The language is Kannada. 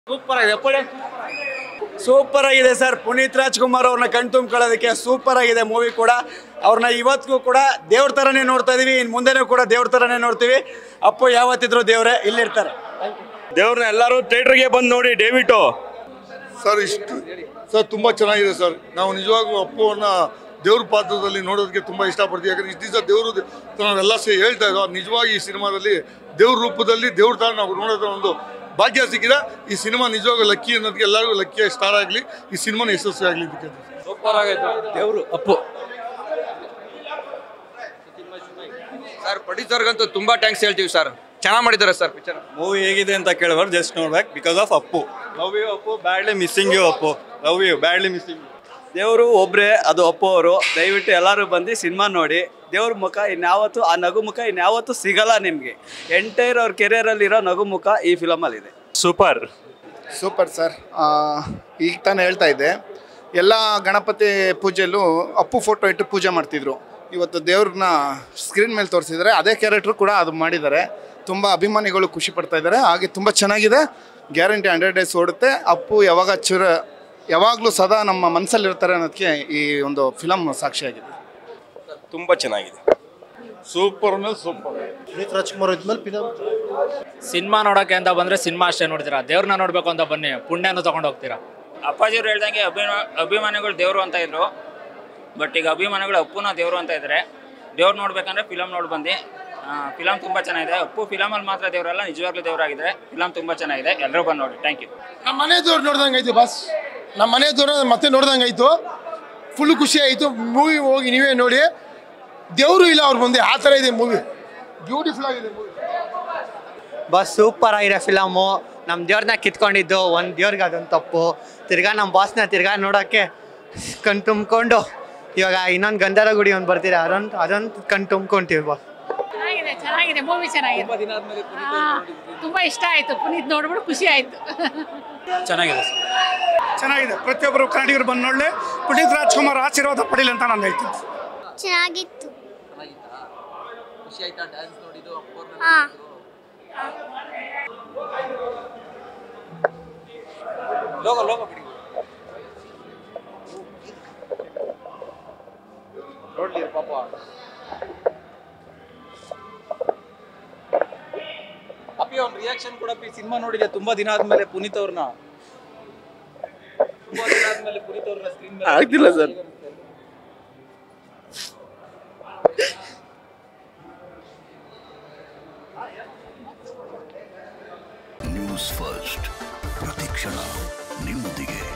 ಸೂಪರ್ ಆಗಿದೆ ಪುಡಿ ಸೂಪರ್ ಆಗಿದೆ ಸರ್ ಪುನೀತ್ ರಾಜ್ಕುಮಾರ್ ಅವ್ರನ್ನ ಕಣ್ತುಂಬ್ಕೊಳ್ಳೋದಕ್ಕೆ ಸೂಪರ್ ಆಗಿದೆ ಮೂವಿ ಕೂಡ ಅವ್ರನ್ನ ಇವತ್ತಿಗೂ ಕೂಡ ದೇವ್ರ ಥರನೇ ನೋಡ್ತಾ ಇದೀವಿ ಇನ್ನು ಮುಂದೆನೂ ಕೂಡ ದೇವ್ರ ಥರನೇ ನೋಡ್ತೀವಿ ಅಪ್ಪು ಯಾವತ್ತಿದ್ರು ದೇವ್ರೆ ಇಲ್ಲಿರ್ತಾರೆ ದೇವ್ರನ್ನ ಎಲ್ಲರೂ ಥಿಯೇಟ್ರಿಗೆ ಬಂದು ನೋಡಿ ಡೇವಿಟು ಸರ್ ಇಷ್ಟು ಸರ್ ತುಂಬ ಚೆನ್ನಾಗಿದೆ ಸರ್ ನಾವು ನಿಜವಾಗ್ಲೂ ಅಪ್ಪುವನ್ನ ದೇವ್ರ ಪಾತ್ರದಲ್ಲಿ ನೋಡೋದಕ್ಕೆ ತುಂಬ ಇಷ್ಟಪಡ್ತೀವಿ ಯಾಕಂದ್ರೆ ಇಷ್ಟು ದಿವಸ ದೇವರು ನಾವೆಲ್ಲ ಸೇ ಹೇಳ್ತಾ ಇದ್ದೋ ನಿಜವಾಗಿ ಈ ಸಿನಿಮಾದಲ್ಲಿ ದೇವ್ರ ರೂಪದಲ್ಲಿ ದೇವ್ರ ಥರ ನಾವು ನೋಡೋದ್ರ ಒಂದು ಭಾಗ್ಯ ಸಿಕ್ಕಿದೆ ಈ ಸಿನಿಮಾ ನಿಜವಾಗ್ಲೂ ಲಕ್ಕಿ ಅನ್ನೋದಕ್ಕೆ ಎಲ್ಲರಿಗೂ ಲಕ್ಕಿಯ ಸ್ಟಾರ್ ಆಗಲಿ ಈ ಸಿನಿಮಾನ ಯಶಸ್ವಿ ಆಗಲಿ ಇದಕ್ಕೆ ಸೂಪರ್ ಆಗೈತೆ ದೇವರು ಅಪ್ಪು ಸರ್ ಪ್ರೊಡ್ಯೂಸರ್ಗಂತೂ ತುಂಬಾ ಥ್ಯಾಂಕ್ಸ್ ಹೇಳ್ತೀವಿ ಸರ್ ಚೆನ್ನಾಗಿ ಮಾಡಿದ್ದಾರೆ ಸರ್ ಪಿಕ್ಚರ್ ಮೂವಿ ಹೇಗಿದೆ ಅಂತ ಕೇಳಿದ್ರೆ ಜಸ್ಟ್ ನೋಡ್ಬೇಕು because of Appu love you Appu badly missing you Appu love you badly missing ದೇವರು ಒಬ್ರೇ ಅದು ಅಪ್ಪು ಅವರು ದಯವಿಟ್ಟು ಎಲ್ಲರೂ ಬಂದು ಸಿನಿಮಾ ನೋಡಿ ದೇವ್ರ ಮುಖ ಇನ್ಯಾವತ್ತು ಆ ನಗು ಮುಖ ಇನ್ಯಾವತ್ತೂ ಸಿಗಲ್ಲ ನಿಮಗೆ ಎಂಟೈರ್ ಅವ್ರ ಕೆರಿಯರಲ್ಲಿರೋ ನಗು ಮುಖ ಈ ಫಿಲಮಲ್ಲಿದೆ ಸೂಪರ್ ಸೂಪರ್ ಸರ್ ಈಗ ತಾನೇ ಹೇಳ್ತಾ ಇದ್ದೆ ಎಲ್ಲ ಗಣಪತಿ ಪೂಜೆಯಲ್ಲೂ ಅಪ್ಪು ಫೋಟೋ ಇಟ್ಟು ಪೂಜೆ ಮಾಡ್ತಿದ್ರು ಇವತ್ತು ದೇವ್ರನ್ನ ಸ್ಕ್ರೀನ್ ಮೇಲೆ ತೋರಿಸಿದ್ದಾರೆ ಅದೇ ಕ್ಯಾರೆಕ್ಟ್ರು ಕೂಡ ಅದು ಮಾಡಿದ್ದಾರೆ ತುಂಬ ಅಭಿಮಾನಿಗಳು ಖುಷಿ ಪಡ್ತಾ ಇದ್ದಾರೆ ಹಾಗೆ ತುಂಬ ಚೆನ್ನಾಗಿದೆ ಗ್ಯಾರಂಟಿ ಹಂಡ್ರೆಡ್ ಡೇಸ್ ಓಡುತ್ತೆ ಅಪ್ಪು ಯಾವಾಗ ಚುರ ಯಾವಾಗಲೂ ಸದಾ ನಮ್ಮ ಮನಸ್ಸಲ್ಲಿರ್ತಾರೆ ಅನ್ನೋದಕ್ಕೆ ಈ ಒಂದು ಫಿಲಮ್ ಸಾಕ್ಷಿಯಾಗಿದೆ ತುಂಬ ಚೆನ್ನಾಗಿದೆ ಸೂಪರ್ ಅಂದ್ರೆ ಸೂಪರ್ ಪುನೀತ್ ರಾಜ್ಕುಮಾರ್ ಇದ್ಮೇಲೆ ಫಿಲಮ್ ಸಿನಿಮಾ ನೋಡೋಕೆ ಅಂತ ಬಂದ್ರೆ ಸಿನಿಮಾ ಅಷ್ಟೇ ನೋಡ್ತೀರಾ ದೇವ್ರನ್ನ ನೋಡ್ಬೇಕು ಅಂತ ಬನ್ನಿ ಪುಣ್ಯನೂ ತಗೊಂಡು ಹೋಗ್ತೀರಾ ಅಪ್ಪಾಜಿಯವ್ರು ಹೇಳ್ದಂಗೆ ಅಭಿಮಾ ಅಭಿಮಾನಿಗಳು ದೇವರು ಅಂತ ಇದ್ರು ಬಟ್ ಈಗ ಅಭಿಮಾನಿಗಳು ಅಪ್ಪುನ ದೇವರು ಅಂತ ಇದ್ದಾರೆ ದೇವ್ರು ನೋಡ್ಬೇಕಂದ್ರೆ ಫಿಲಮ್ ನೋಡಿ ಬಂದು ಫಿಲಮ್ ತುಂಬ ಚೆನ್ನಾಗಿದೆ ಅಪ್ಪು ಫಿಲಮಲ್ಲಿ ಮಾತ್ರ ದೇವರಲ್ಲ ನಿಜವಾಗ್ಲೂ ದೇವರಾಗಿದ್ದಾರೆ ಫಿಲಮ್ ತುಂಬ ಚೆನ್ನಾಗಿದೆ ಎಲ್ಲರೂ ಬಂದು ನೋಡಿ ಥ್ಯಾಂಕ್ ಯು ನಮ್ಮ ಮನೆ ದೇವ್ರು ನೋಡ್ದಂಗೆ ಆಯ್ತು ಬಸ್ ನಮ್ಮ ಮನೆ ದೇವ್ರ ಮತ್ತೆ ನೋಡ್ದಂಗೆ ಆಯ್ತು ಫುಲ್ ಖುಷಿ ಆಯಿತು ಮೂವಿ ಹೋಗಿ ನೀವೇ ನೋಡಿ ದೇವರು ಇಲ್ಲ ಅವ್ರ ಮುಂದೆ ಆ ಥರ ಇದೆ ಮೂವಿ ಬ್ಯೂಟಿಫುಲ್ ಆಗಿದೆ ಮೂವಿ ಬಸ್ ಸೂಪರ್ ಆಗಿದೆ ಫಿಲಮು ನಮ್ಮ ದೇವ್ರನ್ನ ಕಿತ್ಕೊಂಡಿದ್ದು ಒಂದು ದೇವ್ರಿಗೆ ಅದೊಂದು ತಪ್ಪು ತಿರ್ಗಾ ನಮ್ಮ ಬಾಸ್ನ ತಿರ್ಗಾ ನೋಡೋಕ್ಕೆ ಕಣ್ ತುಂಬಿಕೊಂಡು ಇವಾಗ ಇನ್ನೊಂದು ಗಂಧದ ಗುಡಿ ಒಂದು ಬರ್ತೀರ ಅದೊಂದು ಅದೊಂದು ಕಣ್ ತುಂಬ್ಕೊಂತೀವಿ ಬಾಸ್ ಚೆನ್ನಾಗಿದೆ ಚೆನ್ನಾಗಿದೆ ಮೂವಿ ಚೆನ್ನಾಗಿದೆ ಹಾ, ತುಂಬಾ ಇಷ್ಟ ಆಯ್ತು ಪುನೀತ್ ನೋಡ್ಬಿಟ್ಟು ಖುಷಿ ಆಯ್ತು ಚೆನ್ನಾಗಿದೆ ಚೆನ್ನಾಗಿದೆ ಪ್ರತಿಯೊಬ್ಬರು ಕನ್ನಡಿಗರು ಬಂದು ನೋಡಲಿ ಪುನೀತ್ ರಾಜ್ಕುಮಾರ್ ಆಶೀರ್ವಾದ ಪಡೀಲಿ ಅಂತ ನಾನು ಹೇಳ್ತೀನಿ ಚೆನ್ನಾಗಿತ್ತು ಖುಷಿ ಆಯ್ತಾ ಡ್ಯಾನ್ಸ್ ನೋಡಿದ್ದು ಹಾ ಲೋಗ ಲೋಗ ಬಿಡಿ ನೋಡ್ಲಿ ಪಾಪ ಅಪ್ಪಿ ಅವ್ನ ರಿಯಾಕ್ಷನ್ ಕೊಡಪ್ಪಿ ಸಿನಿಮಾ ನೋಡಿದೆ ತುಂಬಾ ದಿನ ಆದ್ಮೇಲೆ ಪುನೀತ್ ಅವ್ರನ್ನ ತುಂಬಾ ದಿನ ಆದ್ಮೇಲೆ ಪುನೀತ್ ಅವ್ರನ್ನ ಸ್ಕ್ರೀನ್ ಮೇಲೆ ಆಗ್ತಿಲ್ಲ ಸರ್ ನ್ಯೂಸ್ ಫಸ್ಟ್ ಪ್ರತಿಕ್ಷಣ ನಿಮ್ಮೊಂದಿಗೆ